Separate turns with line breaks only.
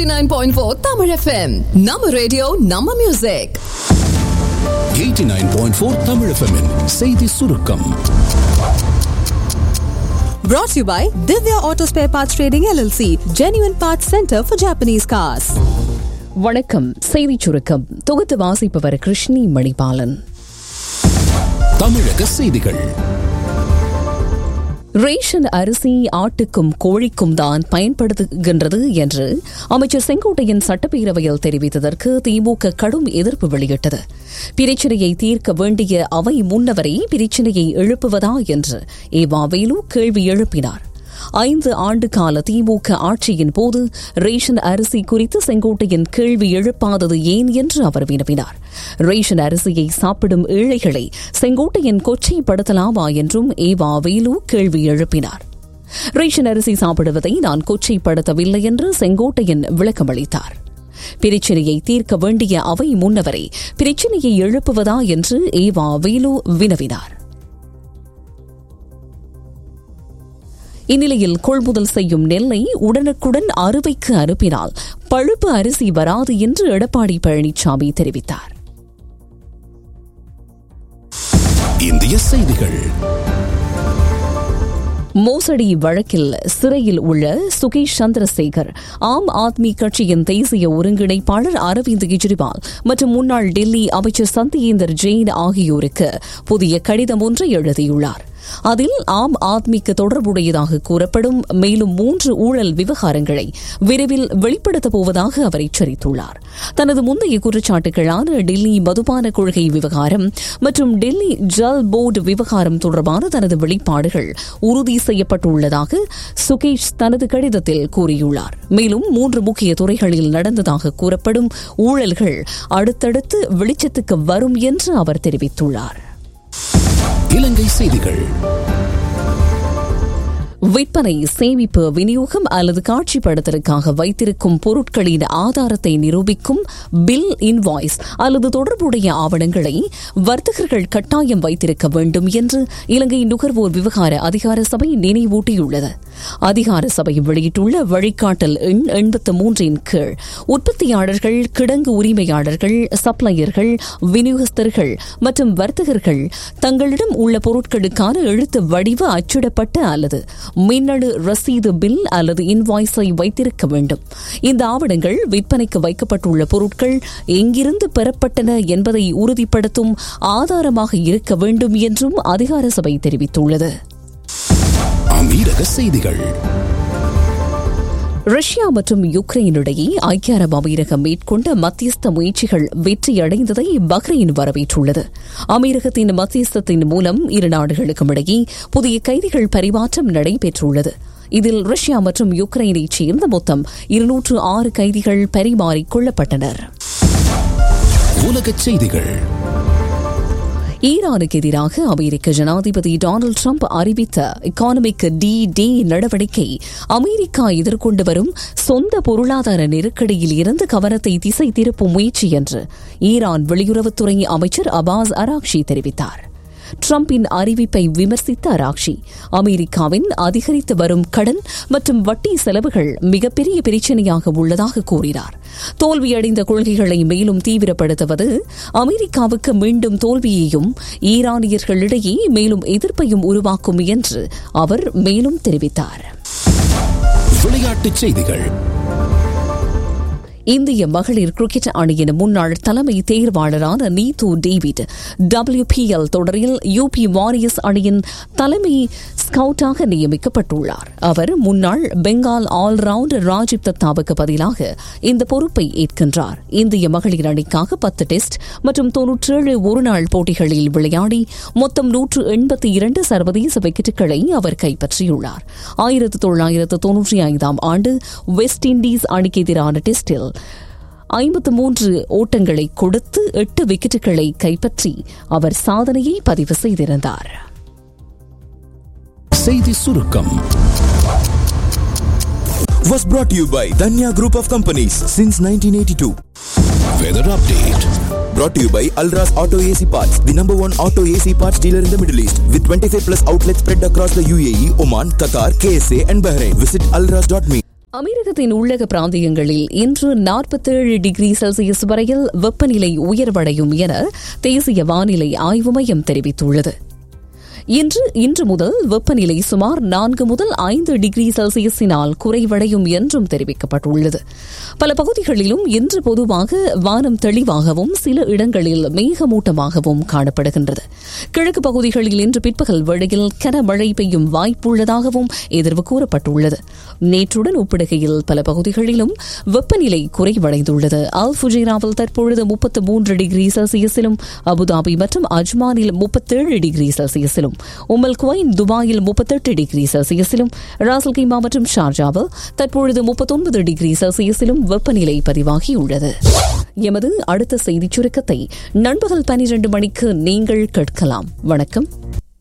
89.4 Tamil FM. நம்ம radio நம்ம music
89.4 Tamil FM -இன் செய்தி சுருக்கம்
Brought to you by Divya Auto Spare Parts Trading LLC, Genuine Parts Center for Japanese Cars.
வணக்கம் செய்திச் சுருக்கம் தொகுத்து வாசிப்பவர் கிருஷ்ணி மணிபாலன்
தமிழக செய்திகள்
ரேஷன் அரிசி ஆட்டுக்கும் கோழிக்கும் தான் பயன்படுத்துகின்றது என்று அமைச்சர் செங்கோட்டையன் சட்டப்பேரவையில் தெரிவித்ததற்கு திமுக கடும் எதிர்ப்பு வெளியிட்டது பிரச்சினையை தீர்க்க வேண்டிய அவை முன்னவரே பிரச்சினையை எழுப்புவதா என்று ஏவா வேலு கேள்வி எழுப்பினார் ஐந்து ஆண்டு கால திமுக ஆட்சியின் போது ரேஷன் அரிசி குறித்து செங்கோட்டையன் கேள்வி எழுப்பாதது ஏன் என்று அவர் வினவினார் ரேஷன் அரிசியை சாப்பிடும் ஏழைகளை செங்கோட்டையன் கொச்சைப்படுத்தலாமா என்றும் ஏவா வேலு கேள்வி எழுப்பினார் ரேஷன் அரிசி சாப்பிடுவதை நான் கொச்சைப்படுத்தவில்லை என்று செங்கோட்டையன் விளக்கமளித்தார் பிரச்சினையை தீர்க்க வேண்டிய அவை முன்னவரை பிரச்சினையை எழுப்புவதா என்று ஏவா வேலு வினவினார் இந்நிலையில் கொள்முதல் செய்யும் நெல்லை உடனுக்குடன் அறுவைக்கு அனுப்பினால் பழுப்பு அரிசி வராது என்று எடப்பாடி பழனிசாமி தெரிவித்தார்
இந்திய செய்திகள்
மோசடி வழக்கில் சிறையில் உள்ள சுகேஷ் சந்திரசேகர் ஆம் ஆத்மி கட்சியின் தேசிய ஒருங்கிணைப்பாளர் அரவிந்த் கெஜ்ரிவால் மற்றும் முன்னாள் டெல்லி அமைச்சர் சத்யேந்தர் ஜெயின் ஆகியோருக்கு புதிய கடிதம் ஒன்றை எழுதியுள்ளார் அதில் ஆம் ஆத்மிக்கு தொடர்புடையதாக கூறப்படும் மேலும் மூன்று ஊழல் விவகாரங்களை விரைவில் வெளிப்படுத்தப் போவதாக அவர் எச்சரித்துள்ளார் தனது முந்தைய குற்றச்சாட்டுகளான டெல்லி மதுபான கொள்கை விவகாரம் மற்றும் டெல்லி ஜல் போர்டு விவகாரம் தொடர்பான தனது வெளிப்பாடுகள் உறுதி செய்யப்பட்டுள்ளதாக சுகேஷ் தனது கடிதத்தில் கூறியுள்ளார் மேலும் மூன்று முக்கிய துறைகளில் நடந்ததாக கூறப்படும் ஊழல்கள் அடுத்தடுத்து வெளிச்சத்துக்கு வரும் என்று அவர் தெரிவித்துள்ளார்
இலங்கை செய்திகள்
விற்பனை சேமிப்பு விநியோகம் அல்லது காட்சிப்படுத்தலுக்காக வைத்திருக்கும் பொருட்களின் ஆதாரத்தை நிரூபிக்கும் பில் இன்வாய்ஸ் அல்லது தொடர்புடைய ஆவணங்களை வர்த்தகர்கள் கட்டாயம் வைத்திருக்க வேண்டும் என்று இலங்கை நுகர்வோர் விவகார அதிகார சபை நினைவூட்டியுள்ளது அதிகார சபை வெளியிட்டுள்ள வழிகாட்டல் எண் எண்பத்து மூன்றின் கீழ் உற்பத்தியாளர்கள் கிடங்கு உரிமையாளர்கள் சப்ளையர்கள் விநியோகஸ்தர்கள் மற்றும் வர்த்தகர்கள் தங்களிடம் உள்ள பொருட்களுக்கான எழுத்து வடிவ அச்சிடப்பட்ட அல்லது மின்னணு ரசீது பில் அல்லது இன்வாய்ஸை வைத்திருக்க வேண்டும் இந்த ஆவணங்கள் விற்பனைக்கு வைக்கப்பட்டுள்ள பொருட்கள் எங்கிருந்து பெறப்பட்டன என்பதை உறுதிப்படுத்தும் ஆதாரமாக இருக்க வேண்டும் என்றும் அதிகார சபை தெரிவித்துள்ளது
அமீரக செய்திகள்
ரஷ்யா மற்றும் யுக்ரைன் இடையே ஐக்கிய அரபு அமீரகம் மேற்கொண்ட மத்தியஸ்த முயற்சிகள் வெற்றியடைந்ததை பஹ்ரைன் வரவேற்றுள்ளது அமீரகத்தின் மத்தியஸ்தத்தின் மூலம் இரு நாடுகளுக்கும் இடையே புதிய கைதிகள் பரிமாற்றம் நடைபெற்றுள்ளது இதில் ரஷ்யா மற்றும் யுக்ரைனைச் சேர்ந்த மொத்தம் இருநூற்று ஆறு கைதிகள் பரிமாறிக் கொள்ளப்பட்டனர்
உலகச் செய்திகள்
ஈரானுக்கு எதிராக அமெரிக்க ஜனாதிபதி டொனால்டு ட்ரம்ப் அறிவித்த எக்கானமிக் டி டே நடவடிக்கை அமெரிக்கா எதிர்கொண்டு வரும் சொந்த பொருளாதார நெருக்கடியில் இருந்து கவனத்தை திசை திருப்பும் முயற்சி என்று ஈரான் வெளியுறவுத்துறை அமைச்சர் அபாஸ் அராக்ஷி தெரிவித்தார் ட்ரம்பின் அறிவிப்பை விமர்சித்த அராக்ஷி அமெரிக்காவின் அதிகரித்து வரும் கடன் மற்றும் வட்டி செலவுகள் மிகப்பெரிய பிரச்சனையாக உள்ளதாக கூறினார் தோல்வியடைந்த கொள்கைகளை மேலும் தீவிரப்படுத்துவது அமெரிக்காவுக்கு மீண்டும் தோல்வியையும் ஈரானியர்களிடையே மேலும் எதிர்ப்பையும் உருவாக்கும் என்று அவர் மேலும் தெரிவித்தார்
விளையாட்டுச் செய்திகள்
இந்திய மகளிர் கிரிக்கெட் அணியின் முன்னாள் தலைமை தேர்வாளரான நீது டேவிட் டபிள்யூபிஎல் தொடரில் யூபி வாரியர்ஸ் அணியின் தலைமை ஸ்கவுட்டாக நியமிக்கப்பட்டுள்ளார் அவர் முன்னாள் பெங்கால் ஆல்ரவுண்டர் ராஜீவ் தத்தாவுக்கு பதிலாக இந்த பொறுப்பை ஏற்கின்றார் இந்திய மகளிர் அணிக்காக பத்து டெஸ்ட் மற்றும் தொன்னூற்றேழு ஒருநாள் போட்டிகளில் விளையாடி மொத்தம் நூற்று எண்பத்தி இரண்டு சர்வதேச விக்கெட்டுகளை அவர் கைப்பற்றியுள்ளார் ஆயிரத்து தொள்ளாயிரத்து தொன்னூற்றி ஐந்தாம் ஆண்டு வெஸ்ட் இண்டீஸ் அணிக்கு எதிரான டெஸ்டில் ஐம்பத்து மூன்று ஓட்டங்களை கொடுத்து எட்டு விக்கெட்டுகளை கைப்பற்றி அவர் சாதனையை பதிவு செய்திருந்தார்
செய்தி சுருக்கம்
was brought to you by Danya Group of Companies since 1982.
Weather update
Brought to you by Alras Auto AC Parts, the number one auto AC parts dealer in the Middle East, with 25 plus outlets spread across the UAE, Oman, Qatar, KSA, and Bahrain. Visit alras.me.
அமெரிக்கத்தின் உள்ளக பிராந்தியங்களில் இன்று நாற்பத்தேழு degree Celsius வரையில் வெப்பநிலை உயர்வடையும் என தேசிய வானிலை ஆய்வு மையம் தெரிவித்துள்ளது இன்று இன்று முதல் வெப்பநிலை சுமார் நான்கு முதல் ஐந்து டிகிரி செல்சியஸினால் குறைவடையும் என்றும் தெரிவிக்கப்பட்டுள்ளது பல பகுதிகளிலும் இன்று பொதுவாக வானம் தெளிவாகவும் சில இடங்களில் மேகமூட்டமாகவும் காணப்படுகின்றது கிழக்கு பகுதிகளில் இன்று பிற்பகல் வேளையில் கனமழை பெய்யும் வாய்ப்புள்ளதாகவும் எதிர்வு கூறப்பட்டுள்ளது நேற்றுடன் ஒப்பிடுகையில் பல பகுதிகளிலும் வெப்பநிலை குறைவடைந்துள்ளது அல் ஃபுஜைராவில் தற்பொழுது முப்பத்து மூன்று டிகிரி செல்சியஸிலும் அபுதாபி மற்றும் அஜ்மானில் முப்பத்தேழு டிகிரி செல்சியஸிலும் உமல் குவைன் துபாயில் முப்பத்தெட்டு டிகிரி செல்சியஸிலும் ராசல் கீமா மற்றும் ஷார்ஜாவில் தற்பொழுது முப்பத்தொன்பது டிகிரி செல்சியஸிலும் வெப்பநிலை பதிவாகியுள்ளது எமது அடுத்த செய்திச் சுருக்கத்தை நண்பகல் பனிரெண்டு மணிக்கு நீங்கள் கேட்கலாம் வணக்கம்